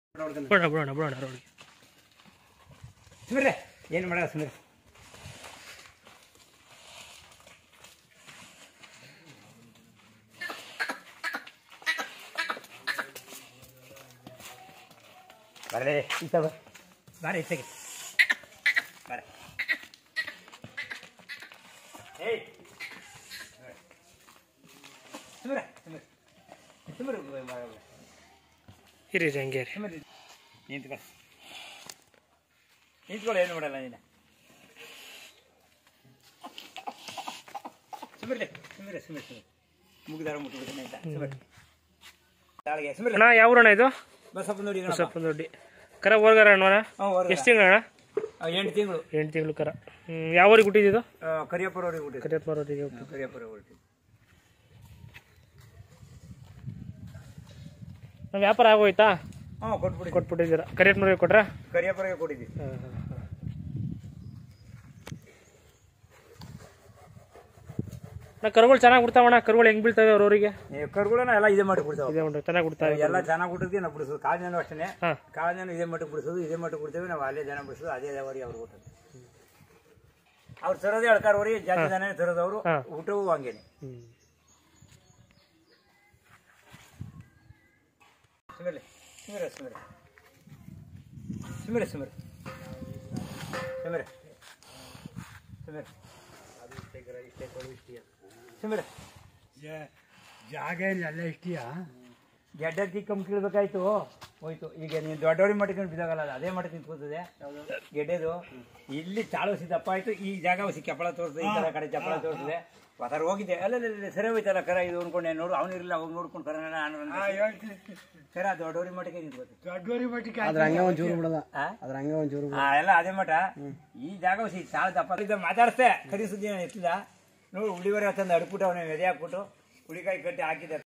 ಬಿಡೋಣ ಬಿಡೋಣ ಬಿಡೋಣ ರೋಡ್ಗೆ ಸುಮ್ರೆ ಏನು ಮಾಡಲ್ಲ ಸುಮ್ರೆ ಬರಲೇ ಈತ ಬರ ಬಾರ ಈಚೆಗೆ ಬರ ಏಯ್ ಸುಮ್ರೆ ಸುಮ್ರೆ ಸುಮ್ರೆ ಇರಿ ಹಂಗೆ ರೀ ಸುಮ್ಮನೆ ನಿಂತ್ಕೊ ನಿಂತ್ಕೊಳ್ಳಿ ಏನು ಮಾಡಲ್ಲ ನೀನು ಸುಮ್ಮನೆ ಸುಮ್ಮನೆ ಸುಮ್ಮನೆ ಸುಮ್ಮನೆ ಮುಗಿದಾರ ಮುಟ್ಬಿಡ್ತಾನೆ ಅಂತ ಸುಮ್ಮನೆ ತಾಳಿಗೆ ಸುಮ್ಮನೆ ಅಣ್ಣ ಯಾವ ಊರಣ್ಣ ಇದು ಬಸಪ್ಪ ನೋಡಿ ಸ್ವಲ್ಪ ದೊಡ್ಡಿ ಕರ ಹೋಗಾರ ಅಣ್ಣ ಎಷ್ಟು ತಿಂಗಳು ಅಣ್ಣ ಎಂಟು ತಿಂಗಳು ಎಂಟು ತಿಂಗಳು ಕರ ಹ್ಮ್, ಯಾವ ಊರಿಗೆ ಹುಟ್ಟಿದ್ದು ಕರಿಯಪ್ಪರ ಅವ್ರಿಗೆ ಹುಟ್ಟಿದ್ರು ಕರಿಯಪ್ಪ ಊರಿಗೆ ಕರಿಯಪ್ಪರ ಹುಟ್ಟಿದ್ರು ನಮ್ಮ ವ್ಯಾಪಾರ ಆಗೋಯ್ತಾ ಹಾಂ ಕೊಟ್ಬಿಡಿ ಕೊಟ್ಬಿಟ್ಟಿದ್ದೀರಾ ಕರಿಯಪ್ಪನವ್ರಿಗೆ ಕೊಟ್ರಾ ಕರಿಯಪ್ಪರಿಗೆ ಕೊಟ್ಟಿದ್ವಿ ಹಾಂ ಹಾಂ ಹಾಂ ನಾ ಕರುಗಳು ಚೆನ್ನಾಗಿ ಬಿಡ್ತಾವಣ್ಣ ಕರುಗಳು ಹೆಂಗ್ ಬೀಳ್ತವೆ ಅವ್ರವರಿಗೆ ಕರುಗಳನ್ನ ಎಲ್ಲ ಇದೇ ಮಾಡಿ ಕೊಡ್ತಾವೆ ಇದೇ ಉಂಟು ಚೆನ್ನಾಗಿ ಬಿಡ್ತಾವೆ ಎಲ್ಲ ಚೆನ್ನಾಗಿ ಬಿಟ್ಟಿದ್ವಿ ನಾವು ಬಿಡಿಸೋದು ಕಾಳಿನ ಅಷ್ಟೇ ಹಾಂ ಕಾಳಿನ ಇದೇ ಮಟ್ಟಕ್ಕೆ ಬಿಡಿಸೋದು ಇದೇ ಮಟ್ಟಕ್ಕೆ ಬಿಡ್ತೇವೆ ನಾವು ಅಲ್ಲೇ ಜನ ಬಿಡಿಸೋದು ಅದೇ ಅವರಿಗೆ ಅವ್ರು ಊಟ ಅವ್ರು ತರೋದೇ ಅಳ್ಕಾರವ್ರಿಗೆ ಜಾತಿ ಜನ ತರೋದವರು ಹಾ. ಊಟವೂ ಹಂಗೇನೆ ಹ್ಞೂ ಸುಮ್ಮನೆ ಸುಮ್ಮನೆ ಸುಮ್ಮನೆ ಸುಮ್ಮನೆ ಸುಮ್ಮನೆ ಸುಮ್ಮನೆ ಸುಮ್ಮನೆ ಸುಮ್ಮನೆ ಜಾಗ ಎಲ್ಲ ಇಷ್ಟಿಯಾ ಗೆಡ್ಡೆ ಕಮ್ಮಿ ಕೀಳ್ಬೇಕಾಯ್ತು ಹೋಯ್ತು ಈಗ ನೀನು ದೊಡ್ಡವ್ರಿಗೆ ಮಟ್ಟಕ್ಕೆ ಬಿದ್ದಾಗಲ್ಲ ಅದು ಅದೇ ಮಟ್ಟಕ್ಕೆ ನಿಂತ್ಕೋತದೆ ಗೆಡ್ಡೆದು ಇಲ್ಲಿ ಚಾಳು ಸಿ ದಪ್ಪ ಆಯ್ತು ಈ ಜಾಗ ಹೊಸಿ ಚಪ್ಪಳ ತೋರಿಸ್ತದೆ ಈ ತರ ಕಡೆ ಚಪ್ಪಳ ತೋರಿಸ್ತದೆ ಹೊಸರು ಹೋಗಿದ್ದೆ ಅಲ್ಲ ಸರಿ ಹೋಯ್ತಲ್ಲ ಕರ ಇದು ಅನ್ಕೊಂಡೆ ನೋಡು ಅವನಿರಲಿಲ್ಲ ಹೋಗಿ ನೋಡ್ಕೊಂಡು ಕರ ಕರ ದೊಡ್ಡವ್ರಿಗೆ ಮಟ್ಟಕ್ಕೆ ನಿಂತ್ಕೋತದೆ ದೊಡ್ಡವರಿ ಮಟ್ಟಿಗೆ ಅದ್ರ ಹಂಗೆ ಒಂಚೂರು ಬಿಡದ ಆ? ಅದ್ರ ಹಂಗೆ ಒಂಚೂರು ಆ, ಎಲ್ಲ ಅದೇ ಮಠ ಈ ಜಾಗ ಹೊಸಿ ಚಾಳು ದಪ್ಪ ಇದ್ದ ಮಾತಾಡಿಸ್ದೆ ಕರಿ ಸುದ್ದಿ ಎತ್ತಿದ ನೋಡು ಉಳಿವರೆ ತಂದು ಅಡ್ಬಿಟ್ಟು ಅವನೇ ಎದೆ ಹಾಕ್ಬಿಟ್ಟು ಉಳಿಕಾಯಿ ಕಟ್ಟಿ ಹಾಕಿದೆ